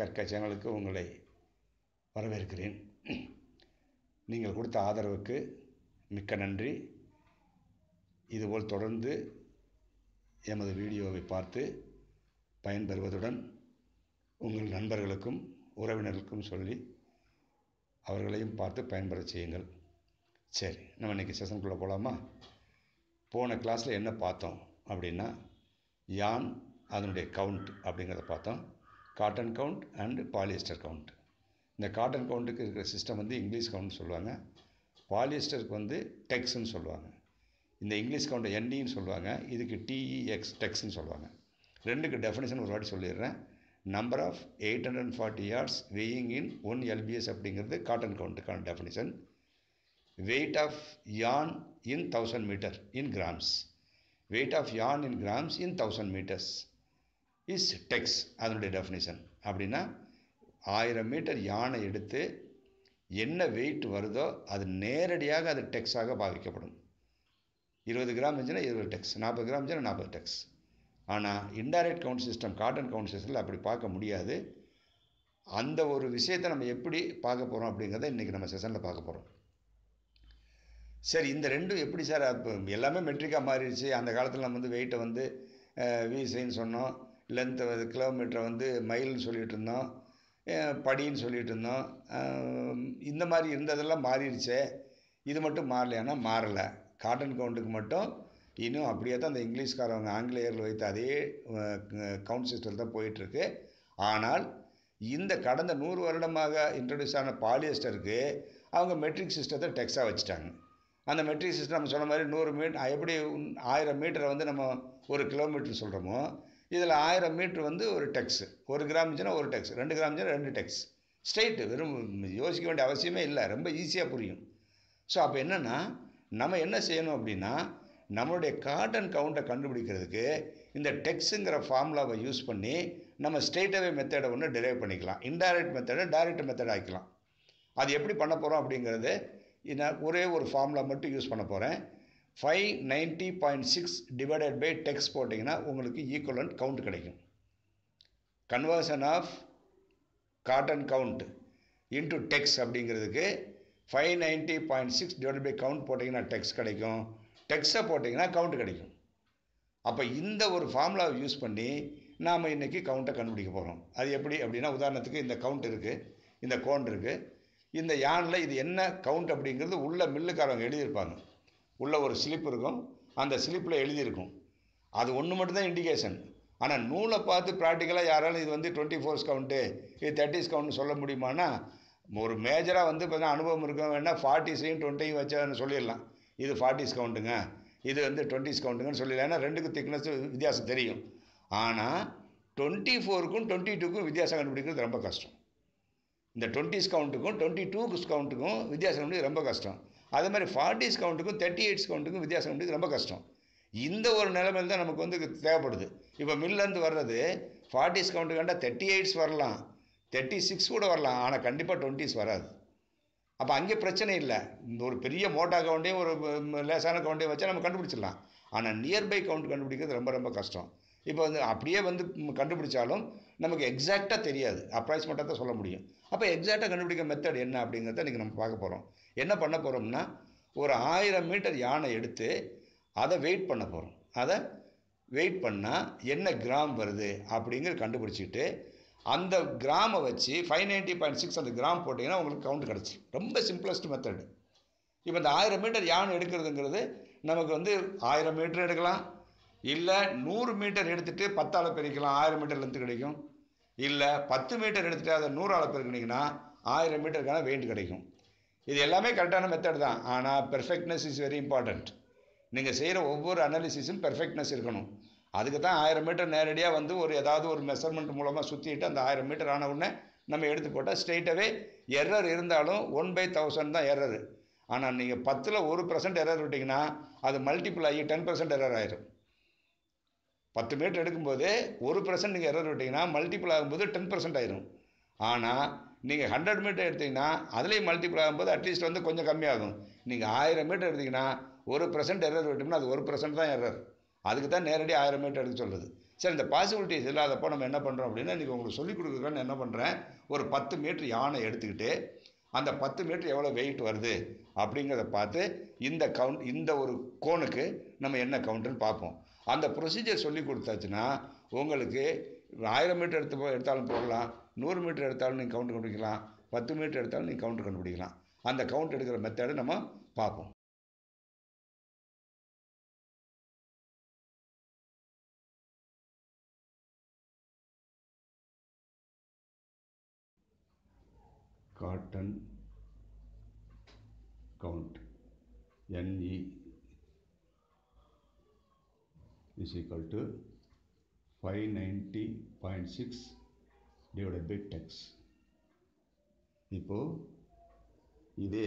கற்க சேனலுக்கு உங்களை வரவேற்கிறேன் நீங்கள் கொடுத்த ஆதரவுக்கு மிக்க நன்றி இதுபோல் தொடர்ந்து எமது வீடியோவை பார்த்து பயன்பெறுவதுடன் உங்கள் நண்பர்களுக்கும் உறவினர்களுக்கும் சொல்லி அவர்களையும் பார்த்து பயன்பெற செய்யுங்கள் சரி நம்ம இன்றைக்கி செஷனுக்குள்ளே போகலாமா போன கிளாஸில் என்ன பார்த்தோம் அப்படின்னா யான் அதனுடைய கவுண்ட் அப்படிங்கிறத பார்த்தோம் cotton count and polyester count இந்த காட்டன் கவுண்ட்டுக்கு இருக்கிற சிஸ்டம் வந்து இங்கிலீஷ் கவுண்ட் சொல்லுவாங்க பாலியஸ்டருக்கு வந்து டெக்ஸ்ன்னு சொல்லுவாங்க இந்த இங்கிலீஷ் கவுண்டை என்டின்னு சொல்லுவாங்க இதுக்கு டிஇஎக்ஸ் டெக்ஸ்ன்னு சொல்லுவாங்க ரெண்டுக்கு டெஃபினேஷன் ஒரு வாட்டி சொல்லிடுறேன் number of eight hundred and forty yards weighing in one LBS அப்படிங்கிறது காட்டன் கவுண்ட்டுக்கான definition weight of yarn in thousand metre in grams weight of yarn in grams in thousand metres is tex அதனுடைய டெஃபினேஷன் அப்படின்னா ஆயிரம் metre யானை எடுத்து என்ன wait வருதோ அது நேரடியாக அது டெக்ஸாக பாவிக்கப்படும் இருபது கிராம் இருந்துச்சுன்னா இருபது டெக்ஸ் நாற்பது கிராம் இருந்துச்சுன்னா நாற்பது டெக்ஸ் ஆனால் indirect count system cotton count சிஸ்டத்தில் அப்படி பார்க்க முடியாது அந்த ஒரு விஷயத்தை நம்ம எப்படி பார்க்க போகிறோம் அப்படிங்கிறத இன்றைக்கி நம்ம செஷனில் பார்க்க போகிறோம் சரி இந்த ரெண்டும் எப்படி சார் அப்போ எல்லாமே மெட்ரிக்காக மாறிடுச்சு அந்த காலத்தில் நம்ம வந்து வெயிட்டை வந்து விசைன்னு சொன்னோம் லென்த்தை வந்து கிலோமீட்டரை வந்து மைல்னு சொல்லிகிட்டு இருந்தோம் படின்னு சொல்லிகிட்டு இருந்தோம் இந்த மாதிரி இருந்ததெல்லாம் மாறிடுச்சே இது மட்டும் மாறலையானா மாறலை காட்டன் கவுண்ட்டுக்கு மட்டும் இன்னும் அப்படியே தான் அந்த இங்கிலீஷ்காரவங்க ஆங்கிலேயர்கள் வைத்த அதே கவுண்ட் சிஸ்டம் தான் போயிட்டுருக்கு ஆனால் இந்த கடந்த நூறு வருடமாக இன்ட்ரடியூஸ் ஆன பாலியஸ்டருக்கு அவங்க மெட்ரிக் சிஸ்டத்தை டெக்ஸாக வச்சுட்டாங்க அந்த மெட்ரிக் சிஸ்டம் நம்ம சொன்ன மாதிரி நூறு மீட்டர் எப்படி ஆயிரம் மீட்டரை வந்து நம்ம ஒரு கிலோமீட்டர் சொல்கிறோமோ இதில் ஆயிரம் மீட்ரு வந்து ஒரு டெக்ஸ் ஒரு கிராம் இருந்துச்சுன்னா ஒரு டெக்ஸ் ரெண்டு கிராம் இருந்துச்சுன்னா ரெண்டு டெக்ஸ் ஸ்ட்ரெயிட்டு வெறும் யோசிக்க வேண்டிய அவசியமே இல்லை ரொம்ப ஈஸியாக புரியும் ஸோ அப்போ என்னென்னா நம்ம என்ன செய்யணும் அப்படின்னா நம்மளுடைய காட்டன் கவுண்ட்டை கண்டுபிடிக்கிறதுக்கு இந்த டெக்ஸுங்கிற ஃபார்முலாவை யூஸ் பண்ணி நம்ம ஸ்ட்ரெயிட்டவே மெத்தடை ஒன்று டிரைவ் பண்ணிக்கலாம் இன்டைரக்ட் மெத்தடை டைரக்ட் மெத்தட் ஆக்கிக்கலாம் அது எப்படி பண்ண போகிறோம் அப்படிங்கிறது நான் ஒரே ஒரு ஃபார்முலா மட்டும் யூஸ் பண்ண போகிறேன் five ninety point six divided by tex போட்டிங்கன்னா உங்களுக்கு ஈக்குவலண்ட் கவுண்ட் கிடைக்கும் conversion of cotton count into tex அப்படிங்கிறதுக்கு five ninety point six divide by count போட்டிங்கன்னா டெக்ஸ் கிடைக்கும் டெக்ஸை போட்டிங்கன்னா கவுண்ட் கிடைக்கும் அப்போ இந்த ஒரு ஃபார்முலாவை யூஸ் பண்ணி நாம் இன்றைக்கி கவுண்ட்டை கண்டுபிடிக்க போகிறோம் அது எப்படி அப்படின்னா உதாரணத்துக்கு இந்த கவுண்ட் இருக்குது இந்த கோண்ட் இருக்குது இந்த யானில் இது என்ன கவுண்ட் அப்படிங்கிறது உள்ள மில்லுக்காரவங்க எழுதியிருப்பாங்க உள்ள ஒரு ஸ்லிப் இருக்கும் அந்த ஸ்லிப்பில் எழுதியிருக்கும் அது ஒன்று மட்டும்தான் இண்டிகேஷன் ஆனால் நூலை பார்த்து ப்ராக்டிக்கலாக யாராலும் இது வந்து டுவெண்ட்டி ஃபோர்ஸ் கவுண்ட்டு இது தேர்ட்டிஸ் கவுண்ட்னு சொல்ல முடியுமானா ஒரு மேஜராக வந்து பார்த்தீங்கன்னா அனுபவம் இருக்கும் வேணால் ஃபார்ட்டிஸையும் டுவெண்ட்டியும் வச்சா சொல்லிடலாம் இது ஃபார்ட்டிஸ் கவுண்ட்டுங்க இது வந்து டுவெண்ட்டிஸ் கவுண்ட்டுங்கன்னு சொல்லிடலாம் ஏன்னா ரெண்டுக்கும் திக்னஸ் வித்தியாசம் தெரியும் ஆனால் டுவெண்ட்டி ஃபோருக்கும் டுவெண்ட்டி டூக்கும் வித்தியாசம் கண்டுபிடிக்கிறது ரொம்ப கஷ்டம் இந்த டுவெண்ட்டிஸ் கவுண்ட்டுக்கும் டுவெண்ட்டி டூ கவுண்ட்டுக்கும் வித்தியாசம் கண்டுபிடிக்க ரொம்ப கஷ்டம் அதே மாதிரி ஃபார்ட்டிஸ் கவுண்ட்டுக்கும் தேர்ட்டி எயிட்ஸ் கவுண்ட்டுக்கும் வித்தியாசம் கண்டுபிடிக்க ரொம்ப கஷ்டம் இந்த ஒரு நிலைமையில் தான் நமக்கு வந்து தேவைப்படுது இப்போ மில்லேருந்து வர்றது ஃபார்ட்டிஸ் கவுண்ட்டு கண்டா தேர்ட்டி எயிட்ஸ் வரலாம் தேர்ட்டி சிக்ஸ் கூட வரலாம் ஆனால் கண்டிப்பாக டுவெண்ட்டிஸ் வராது அப்போ அங்கே பிரச்சனை இல்லை இந்த ஒரு பெரிய மோட்டா கவுண்டையும் ஒரு லேசான கவுண்டையும் வச்சா நம்ம கண்டுபிடிச்சிடலாம் ஆனால் நியர்பை கவுண்ட் கண்டுபிடிக்கிறது ரொம்ப ரொம்ப கஷ்டம் இப்போ வந்து அப்படியே வந்து கண்டுபிடிச்சாலும் நமக்கு எக்ஸாக்டாக தெரியாது அப்ராக்சிமேட்டாக தான் சொல்ல முடியும் அப்போ எக்ஸாக்டாக கண்டுபிடிக்க மெத்தட் என்ன அப்படிங்கிறத இன்றைக்கி நம்ம பார்க்க போகிறோம் என்ன பண்ண போகிறோம்னா ஒரு ஆயிரம் மீட்டர் யானை எடுத்து அதை வெயிட் பண்ண போகிறோம் அதை வெயிட் பண்ணால் என்ன கிராம் வருது அப்படிங்கிற கண்டுபிடிச்சிட்டு அந்த கிராமை வச்சு ஃபைவ் நைன்ட்டி பாயிண்ட் சிக்ஸ் அந்த கிராம் போட்டிங்கன்னா உங்களுக்கு கவுண்ட் கிடச்சி ரொம்ப சிம்பிளஸ்ட் மெத்தடு இப்போ இந்த ஆயிரம் மீட்டர் யானை எடுக்கிறதுங்கிறது நமக்கு வந்து ஆயிரம் மீட்டர் எடுக்கலாம் இல்லை நூறு மீட்டர் எடுத்துகிட்டு பத்தால் பெருக்கலாம் ஆயிரம் மீட்டர் லென்த்து கிடைக்கும் இல்லை பத்து மீட்டர் எடுத்துகிட்டு அதை நூறால் பெருக்கினீங்கன்னா ஆயிரம் மீட்டருக்கான வெயிட் கிடைக்கும் இது எல்லாமே கரெக்டான மெத்தட் தான் ஆனால் பெர்ஃபெக்ட்னஸ் இஸ் வெரி இம்பார்ட்டண்ட் நீங்கள் செய்கிற ஒவ்வொரு அனாலிசிஸும் பெர்ஃபெக்ட்னஸ் இருக்கணும் அதுக்கு தான் ஆயிரம் மீட்டர் நேரடியாக வந்து ஒரு ஏதாவது ஒரு மெஷர்மெண்ட் மூலமாக சுற்றிட்டு அந்த ஆயிரம் மீட்டர் ஆன உடனே நம்ம எடுத்து போட்டால் ஸ்ட்ரெயிட்டாகவே எரர் இருந்தாலும் ஒன் பை தௌசண்ட் தான் எரரு ஆனால் நீங்கள் பத்தில் ஒரு பர்சன்ட் எரர் விட்டிங்கன்னா அது மல்டிபிள் ஆகி டென் பர்சன்ட் எரர் ஆயிரும் பத்து மீட்டர் எடுக்கும்போது ஒரு பர்சன்ட் நீங்கள் எரர் விட்டிங்கன்னா மல்டிபிள் ஆகும்போது டென் பர்சன்ட் ஆயிரும் ஆனால் நீங்கள் ஹண்ட்ரட் மீட்டர் எடுத்தீங்கன்னா அதுலேயும் மல்டிபிள் ஆகும்போது அட்லீஸ்ட் வந்து கொஞ்சம் கம்மியாகும் நீங்கள் ஆயிரம் மீட்டர் எடுத்தீங்கன்னா ஒரு பர்சன்ட் எரர் விட்டோம்னா அது ஒரு பர்சன்ட் தான் எரர் அதுக்கு தான் நேரடியாக ஆயிரம் மீட்டர் எடுக்க சொல்லுது சரி இந்த பாசிபிலிட்டிஸ் இல்லாதப்போ நம்ம என்ன பண்ணுறோம் அப்படின்னா இன்றைக்கி உங்களுக்கு சொல்லிக் கொடுக்குறேன்னு என்ன பண்ணுறேன் ஒரு பத்து மீட்டர் யானை எடுத்துக்கிட்டு அந்த பத்து மீட்டர் எவ்வளோ வெயிட் வருது அப்படிங்கிறத பார்த்து இந்த கவுண்ட் இந்த ஒரு கோனுக்கு நம்ம என்ன கவுண்ட்டுன்னு பார்ப்போம் அந்த ப்ரொசீஜர் சொல்லி கொடுத்தாச்சுன்னா உங்களுக்கு ஆயிரம் மீட்டர் எடுத்து போ- எடுத்தாலும் போகலாம் நூறு மீட்டர் எடுத்தாலும் நீங்கள் கவுண்ட் கண்டுபிடிக்கலாம் பத்து மீட்டர் எடுத்தாலும் நீங்கள் கவுண்ட் கண்டுபிடிக்கலாம் அந்த கவுண்ட் எடுக்கிற மெத்தடை நம்ம பார்ப்போம் cotton count NE is equal to 590.6 divided by tex இப்போ இதே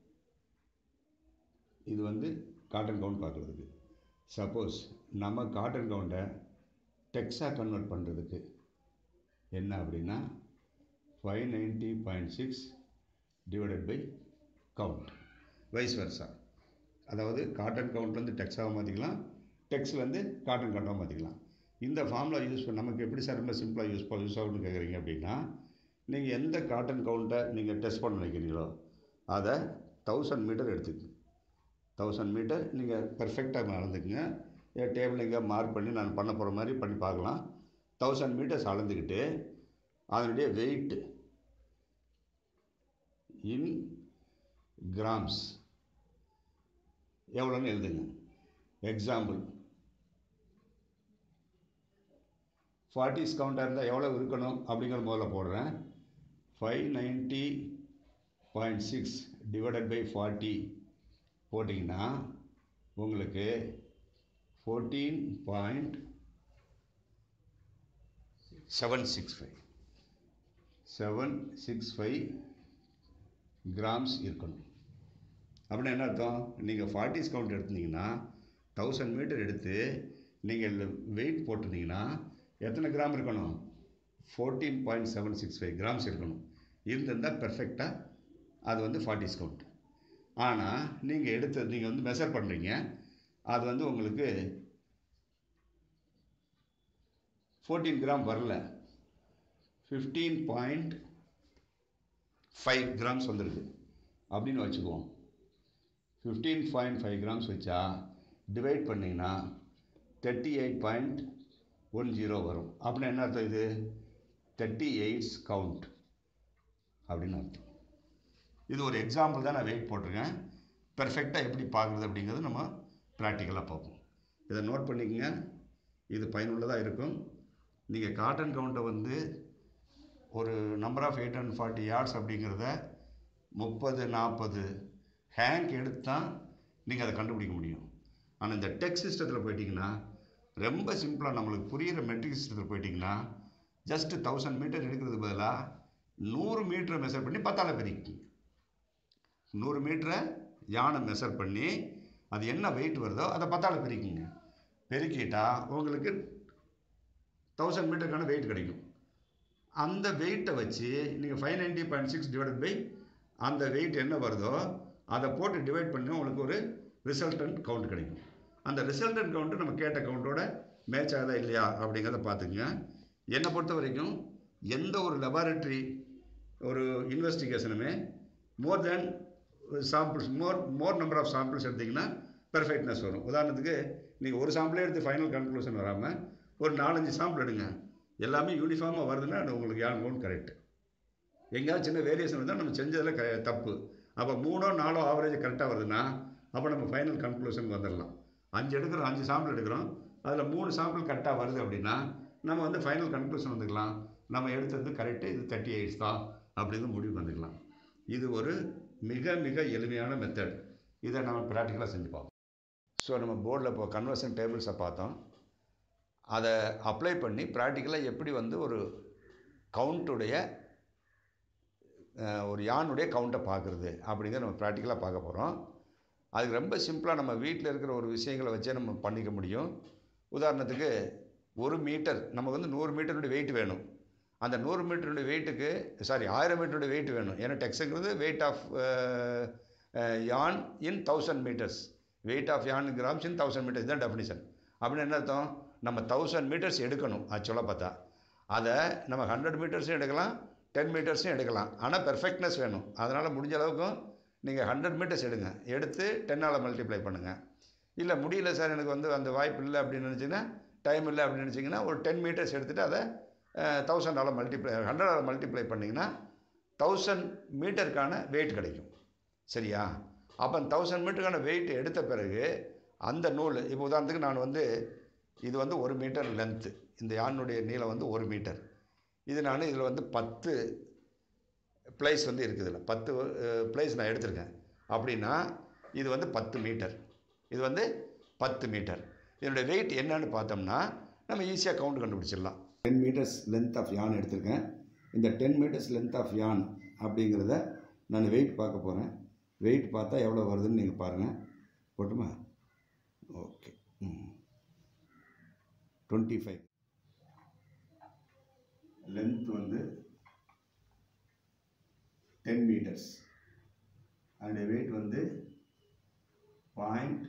இது வந்து காட்டன் கவுண்ட் பார்க்குறதுக்கு சப்போஸ் நம்ம காட்டன் கவுண்டை டெக்ஸாக கன்வெர்ட் பண்ணுறதுக்கு என்ன அப்படின்னா five ninety point six divided by count vice versa அதாவது காட்டன் கவுண்ட்லேருந்து டெக்ஸாக மாற்றிக்கலாம் டெக்ஸ்ட்லேருந்து காட்டன் கவுண்டாக மாற்றிக்கலாம் இந்த ஃபார்முலா யூஸ் பண்ண நமக்கு எப்படி சார் ரொம்ப சிம்பிளாக யூஸ் யூஸ் ஆகும்னு கேட்குறீங்க அப்படின்னா நீங்கள் எந்த காட்டன் கவுண்ட்டை நீங்கள் டெஸ்ட் பண்ண நினைக்கிறீங்களோ அதை தௌசண்ட் மீட்டர் எடுத்துக்கங்க தௌசண்ட் மீட்டர் நீங்கள் பெர்ஃபெக்டாக அளந்துக்குங்க என் டேபிள் எங்கே மார்க் பண்ணி நான் பண்ண போகிற மாதிரி பண்ணி பார்க்கலாம் தௌசண்ட் மீட்டர்ஸ் அளந்துக்கிட்டு அதனுடைய வெயிட் இன் கிராம்ஸ் எவ்வளோன்னு எழுதுங்க எக்ஸாம்பிள் ஃபார்ட்டிஸ் கவுண்டாக இருந்தால் எவ்வளோ இருக்கணும் அப்படிங்கிற முதல்ல போடுறேன் five ninety point six divided by forty போட்டிங்கன்னா உங்களுக்கு fourteen point seven six five seven six five grams இருக்கணும் அப்படின்னா என்ன அர்த்தம் நீங்கள் ஃபார்ட்டிஸ் கவுண்ட் எடுத்தீங்கன்னா தௌசண்ட் மீட்டர் எடுத்து நீங்கள் வெயிட் போட்டிருந்தீங்கன்னா எத்தனை கிராம் இருக்கணும் fourteen point seven six five grams இருக்கணும் இருந்திருந்தால் பெர்ஃபெக்டாக அது வந்து ஃபார்ட்டிஸ் கவுண்ட் ஆனால் நீங்கள் எடுத்து நீங்கள் வந்து மெஷர் பண்ணுறீங்க அது வந்து உங்களுக்கு ஃபோர்டீன் கிராம் வரல ஃபிஃப்டீன் பாயிண்ட் ஃபைவ் கிராம்ஸ் வந்திருக்கு அப்படின்னு வச்சுக்குவோம் ஃபிஃப்டீன் பாயிண்ட் ஃபைவ் கிராம்ஸ் வச்சா டிவைட் பண்ணிங்கன்னா thirty eight point one zero வரும் அப்படின்னா என்ன அர்த்தம் இது தேர்ட்டி எயிட்ஸ் கவுண்ட் அப்படின்னு அர்த்தம் இது ஒரு எக்ஸாம்பிள் தான் நான் வெயிட் போட்டிருக்கேன் பெர்ஃபெக்டாக எப்படி பார்க்குறது அப்படிங்கிறது நம்ம ப்ராக்டிக்கலாக பார்ப்போம் இதை நோட் பண்ணிக்கங்க இது பயனுள்ளதாக இருக்கும் நீங்கள் காட்டன் கவுண்ட்டை வந்து ஒரு number of eight hundred forty yards அப்படிங்கிறத முப்பது நாற்பது ஹேங்க் எடுத்து தான் நீங்கள் அதை கண்டுபிடிக்க முடியும் ஆனால் இந்த டெக் சிஸ்டத்தில் போயிட்டீங்கன்னா ரொம்ப சிம்பிளாக நம்மளுக்கு புரிகிற மெட்ரிக் சிஸ்டத்தில் போயிட்டீங்கன்னா ஜஸ்ட்டு தௌசண்ட் மீட்டர் எடுக்கிறது பதிலாக நூறு மீட்டரை மெஷர் பண்ணி பத்தால பெருக்கிங்க நூறு மீட்டரை யானை மெஷர் பண்ணி அது என்ன வெயிட் வருதோ அதை பத்தால பெருக்கிங்க பெருக்கிட்டா உங்களுக்கு தௌசண்ட் மீட்டருக்கான வெயிட் கிடைக்கும் அந்த வெயிட்டை வச்சு நீங்கள் five ninety point six divided by அந்த வெயிட் என்ன வருதோ அதை போட்டு டிவைட் பண்ணி உங்களுக்கு ஒரு ரிசல்டன்ட் கவுண்ட் கிடைக்கும் அந்த ரிசல்டன்ட் கவுண்ட்டு நம்ம கேட்ட கவுண்ட்டோட மேட்ச் ஆகுதா இல்லையா அப்படிங்கிறத பார்த்துக்குங்க என்னை பொறுத்த வரைக்கும் எந்த ஒரு லெபார்ட்ரி ஒரு இன்வெஸ்டிகேஷனுமே more than samples more more number of samples எடுத்திங்கன்னா பெர்ஃபெக்ட்னஸ் வரும் உதாரணத்துக்கு நீங்கள் ஒரு சாம்பிளே எடுத்து ஃபைனல் கன்க்ளூஷன் வராமல் ஒரு நாலஞ்சு சாம்பிள் எடுங்க எல்லாமே யூனிஃபார்மாக வருதுன்னா அது உங்களுக்கு யான் கவுண்ட் கரெக்ட் எங்கேயாவது சின்ன வேரியேஷன் இருந்தால் நம்ம செஞ்சதில் க தப்பு அப்போ மூணோ நாலோ ஆவரேஜ் கரெக்டாக வருதுன்னா அப்போ நம்ம ஃபைனல் கன்க்ளூஷனுக்கு வந்துடலாம் அஞ்சு எடுக்கிறோம் அஞ்சு சாம்பிள் எடுக்கிறோம் அதில் மூணு சாம்பிள் கரெக்டாக வருது அப்படின்னா நம்ம வந்து ஃபைனல் கன்க்ளூஷன் வந்துக்கலாம் நம்ம எடுத்தது கரெக்டு இது தேர்ட்டி எயிட்ஸ் தான் அப்படின்னு முடிவுக்கு வந்துக்கலாம் இது ஒரு மிக மிக எளிமையான மெத்தட் இதை நம்ம ப்ராக்டிக்கலாக செஞ்சு பார்ப்போம் ஸோ நம்ம போர்டில் இப்போ கன்வர்ஷன் டேபிள்ஸை பார்த்தோம் அதை அப்ளை பண்ணி ப்ராக்டிக்கலாக எப்படி வந்து ஒரு கவுண்ட்டுடைய ஒரு யானுடைய கவுண்ட்டை பார்க்குறது அப்படிங்கிறத நம்ம ப்ராக்டிக்கலாக பார்க்க போகிறோம் அதுக்கு ரொம்ப சிம்பிளாக நம்ம வீட்டில் இருக்கிற ஒரு விஷயங்களை வச்சே நம்ம பண்ணிக்க முடியும் உதாரணத்துக்கு ஒரு மீட்டர் நமக்கு வந்து நூறு மீட்டருடைய வெயிட் வேணும் அந்த நூறு மீட்டருடைய வெயிட்டுக்கு சாரி ஆயிரம் மீட்டருடைய வெயிட் வேணும் ஏன்னா டெக்ஸுங்கிறது weight of yarn in thousand metres weight of yarn grams in thousand metres தான் டெஃபினிஷன் அப்படின்னு என்ன அர்த்தம் நம்ம தௌசண்ட் மீட்டர்ஸ் எடுக்கணும் ஆக்சுவலாக பார்த்தா அதை நம்ம ஹண்ட்ரட் மீட்டர்ஸும் எடுக்கலாம் டென் மீட்டர்ஸும் எடுக்கலாம் ஆனால் பெர்ஃபெக்ட்னஸ் வேணும் அதனால் முடிஞ்ச அளவுக்கும் நீங்கள் ஹண்ட்ரட் மீட்டர்ஸ் எடுங்க எடுத்து டென்னால் மல்டிப்ளை பண்ணுங்கள் இல்லை முடியல சார் எனக்கு வந்து அந்த வாய்ப்பு இல்லை அப்படின்னு நினச்சிங்கன்னா டைம் இல்லை அப்படின்னு நினச்சிங்கன்னா ஒரு டென் மீட்டர்ஸ் எடுத்துகிட்டு அதை தௌசண்டால் மல்டிப்ளை ஹண்ட்ரடால் மல்டிப்ளை பண்ணிங்கன்னா தௌசண்ட் மீட்டருக்கான வெயிட் கிடைக்கும் சரியா அப்போ தௌசண்ட் மீட்டருக்கான வெயிட் எடுத்த பிறகு அந்த நூல் இப்போ உதாரணத்துக்கு நான் வந்து இது வந்து ஒரு மீட்டர் லென்த்து இந்த யானுடைய நீளம் வந்து ஒரு மீட்டர் இது நான் இதில் வந்து பத்து ப்ளேஸ் வந்து இருக்குது இதில் பத்து ப்ளேஸ் நான் எடுத்திருக்கேன் அப்படின்னா இது வந்து பத்து மீட்டர் இது வந்து பத்து மீட்டர் இதனுடைய வெயிட் என்னன்னு பார்த்தோம்னா நம்ம ஈஸியாக கவுண்ட் கண்டுபிடிச்சிடலாம் டென் மீட்டர்ஸ் லென்த் ஆஃப் யான் எடுத்திருக்கேன் இந்த டென் மீட்டர்ஸ் லென்த் ஆஃப் யான் அப்படிங்கிறத நான் வெயிட் பார்க்க போகிறேன் வெயிட் பார்த்தா எவ்வளோ வருதுன்னு நீங்கள் பாருங்கள் போட்டுமா okay hmm twenty five length வந்து டென் மீட்டர்ஸ் அதனுடைய வெயிட் வந்து பாயிண்ட்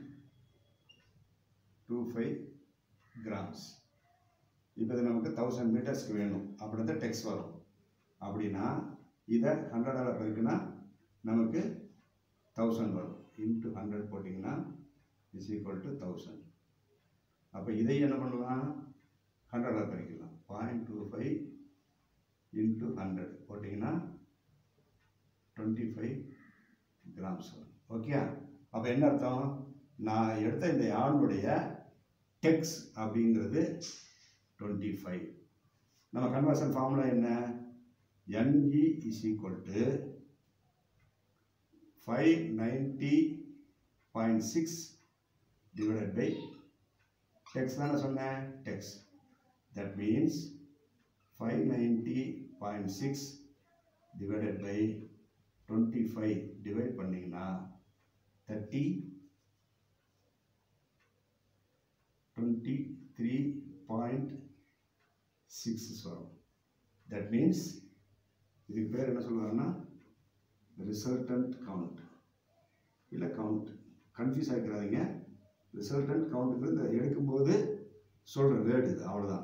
டூ ஃபைவ் கிராம்ஸ் இப்போ இது நமக்கு தௌசண்ட் மீட்டர்ஸ்க்கு வேணும் அப்படி தான் டெக்ஸ் வரும் அப்படின்னா இதை ஹண்ட்ரடால் பெருக்குனா நமக்கு தௌசண்ட் வரும் இன்ட்டு ஹண்ட்ரட் போட்டிங்கன்னா இஸ் ஈக்குவல் டு தௌசண்ட் அப்போ இதை என்ன பண்ணலாம் ஹண்ட்ரடால் பெருக்கலாம் point two five into hundred போட்டிங்கன்னா டுவெண்ட்டி ஃபைவ் கிராம்ஸ் வரும் ஓகே அப்போ என்ன அர்த்தம் நான் எடுத்த இந்த யானுடைய டெக்ஸ் அப்படிங்கிறது டுவெண்ட்டி ஃபைவ் நம்ம கன்வர்ஷன் ஃபார்முலா என்ன N E is equal to five ninety point six divided by tex தானே சொன்னேன் tex that means five ninety point six divided by twenty five divide பண்ணிங்கன்னா thirty twenty three point six வரும் that means இதுக்கு பேர் என்ன சொல்லுவாங்கன்னா resultant count இல்லை count confuse ஆகிக்கிறாதீங்க ரிசல்டன்ட் கவுண்ட்டுக்கு இந்த எடுக்கும்போது சொல்கிற வேர்டு இது அவ்வளோதான்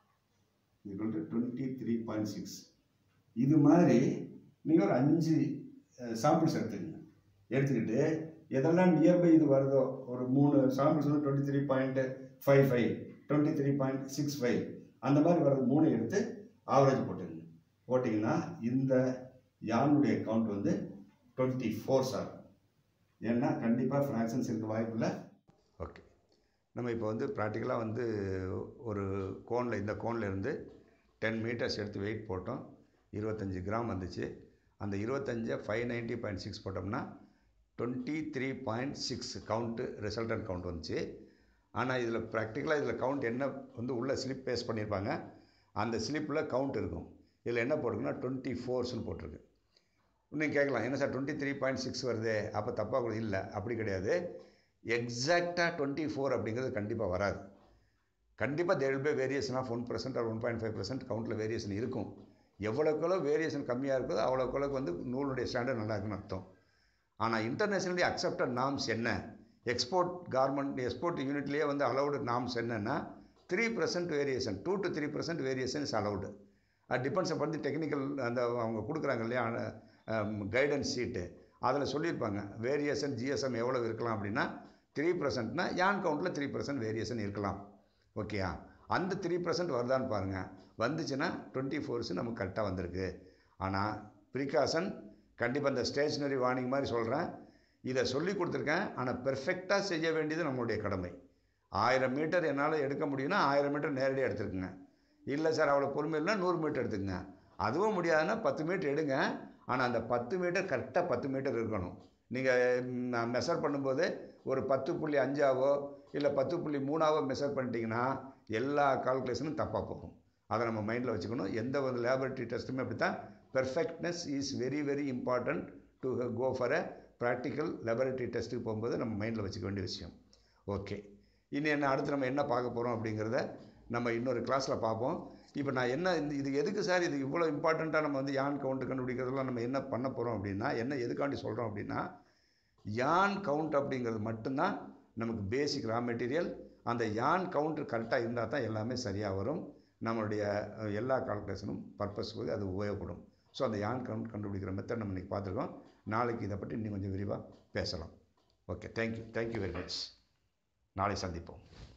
equal to twenty three point six இது மாதிரி நீங்கள் ஒரு அஞ்சு சாம்பிள்ஸ் எடுத்துக்கங்க எடுத்துக்கிட்டு எதெல்லாம் நியர்பை இது வருதோ ஒரு மூணு சாம்பிள்ஸ் வந்து twenty three point five five twenty three point six five அந்த மாதிரி வர்றது மூணு எடுத்து ஆவரேஜ் போட்டுங்க போட்டிங்கன்னா இந்த யானுடைய கவுண்ட் வந்து டுவெண்ட்டி ஃபோர் சார் ஏன்னா கண்டிப்பாக ஃப்ராக்ஷன்ஸ் இருக்க வாய்ப்பு இல்லை ஓகே நம்ம இப்போ வந்து ப்ராக்டிக்கலாக வந்து ஒரு கோனில் இந்த கோனில் இருந்து டென் மீட்டர்ஸ் எடுத்து வெயிட் போட்டோம் இருபத்தஞ்சி கிராம் வந்துச்சு அந்த இருபத்தஞ்சை ஃபைவ் நைன்ட்டி பாயிண்ட் சிக்ஸ் போட்டோம்னா twenty three point six count resultant count வந்துச்சு ஆனால் இதில் ப்ராக்டிக்கலாக இதில் கவுண்ட் என்ன வந்து உள்ள ஸ்லிப் பேஸ் பண்ணியிருப்பாங்க அந்த ஸ்லிப்பில் கவுண்ட் இருக்கும் இதில் என்ன போட்டிருக்குன்னா டுவெண்ட்டி ஃபோர்ஸ்னு போட்டிருக்கு இன்னும் கேட்கலாம் என்ன sir twenty three point six வருதே அப்போ தப்பாக கூட இல்லை அப்படி கிடையாது எக்ஸாக்டாக டுவெண்ட்டி ஃபோர் அப்படிங்கிறது கண்டிப்பாக வராது கண்டிப்பாக there will be variation of one percent or one point five percent கவுண்ட்டில் வேரியேஷன் இருக்கும் எவ்வளோக்கெவ்வளோ வேரியேஷன் கம்மியாக இருக்குதோ அவ்வளோக்கெவ்வளோக்கு வந்து நூலுடைய ஸ்டாண்டர்ட் நல்லா இருக்குன்னு அர்த்தம் ஆனால் இன்டர்நேஷ்னலி அக்செப்டட் நாம்ஸ் என்ன எக்ஸ்போர்ட் கார்மெண்ட் எக்ஸ்போர்ட் யூனிட்லேயே வந்து அலௌடு நாம்ஸ் என்னென்னா three percent variation two to three percent variation is allowed அது டிபெண்ட்ஸ் அப்போ வந்து டெக்னிக்கல் அந்த அவங்க கொடுக்குறாங்க இல்லையா கைடன்ஸ் ஷீட்டு அதில் சொல்லியிருப்பாங்க வேரியேஷன் ஜிஎஸ்எம் எவ்வளோ இருக்கலாம் அப்படின்னா த்ரீ பர்சன்ட்னா யான் கவுண்டில் த்ரீ பர்சன்ட் வேரியேஷன் இருக்கலாம் ஓகேயா அந்த த்ரீ பர்சன்ட் வருதான்னு பாருங்கள் வந்துச்சுன்னா டுவெண்ட்டி ஃபோர்ஸ் நமக்கு கரெக்டாக வந்திருக்கு ஆனால் ப்ரிகாஷன் கண்டிப்பாக இந்த ஸ்டேஷ்னரி வார்னிங் மாதிரி சொல்கிறேன் இதை சொல்லி கொடுத்துருக்கேன் ஆனால் பெர்ஃபெக்டாக செய்ய வேண்டியது நம்மளுடைய கடமை ஆயிரம் மீட்டர் என்னால் எடுக்க முடியும்னா ஆயிரம் மீட்டர் நேரடியாக எடுத்துருக்குங்க இல்லை சார் அவ்வளோ பொறுமை இல்லைனா நூறு மீட்டர் எடுத்துக்கங்க அதுவும் முடியாதுன்னா பத்து மீட்டர் எடுங்க ஆனால் அந்த பத்து மீட்டர் கரெக்டாக பத்து மீட்டர் இருக்கணும் நீங்கள் மெஷர் பண்ணும்போது ஒரு பத்து புள்ளி அஞ்சாவோ இல்லை பத்து புள்ளி மூணாவோ மெஷர் பண்ணிட்டீங்கன்னா எல்லா கால்குலேஷனும் தப்பாக போகும் அதை நம்ம மைண்டில் வச்சுக்கணும் எந்த ஒரு லேபரட்டரி டெஸ்ட்டுமே அப்படி தான் perfectness is very very important to go for a practical laboratory டெஸ்ட்டுக்கு போகும்போது நம்ம மைண்டில் வச்சுக்க வேண்டிய விஷயம் ஓகே இனி என்ன அடுத்து நம்ம என்ன பார்க்க போகிறோம் அப்படிங்கிறத நம்ம இன்னொரு கிளாஸில் பார்ப்போம் இப்போ நான் என்ன இந்த இது எதுக்கு சார் இது இவ்வளோ இம்பார்ட்டண்ட்டாக நம்ம வந்து யான் கவுண்ட் கண்டுபிடிக்கிறதெல்லாம் நம்ம என்ன பண்ண போகிறோம் அப்படின்னா என்ன எதுக்காண்டி சொல்கிறோம் அப்படின்னா யான் கவுண்ட் அப்படிங்கிறது மட்டும்தான் நமக்கு பேசிக் ரா மெட்டீரியல் அந்த யான் கவுண்டர் கரெக்டாக இருந்தால் தான் எல்லாமே சரியாக வரும் நம்மளுடைய அஹ், எல்லா கால்குலேஷனும் பர்பஸ்க்கு அது உபயோகப்படும் ஸோ அந்த யான் கவுண்ட் கண்டுபிடிக்கிற மெத்தட் நம்ம இன்றைக்கி பார்த்துருக்கோம் நாளைக்கு இதை பற்றி இன்னும் கொஞ்சம் விரிவாக பேசலாம் okay thank you thank you very much நாளை சந்திப்போம்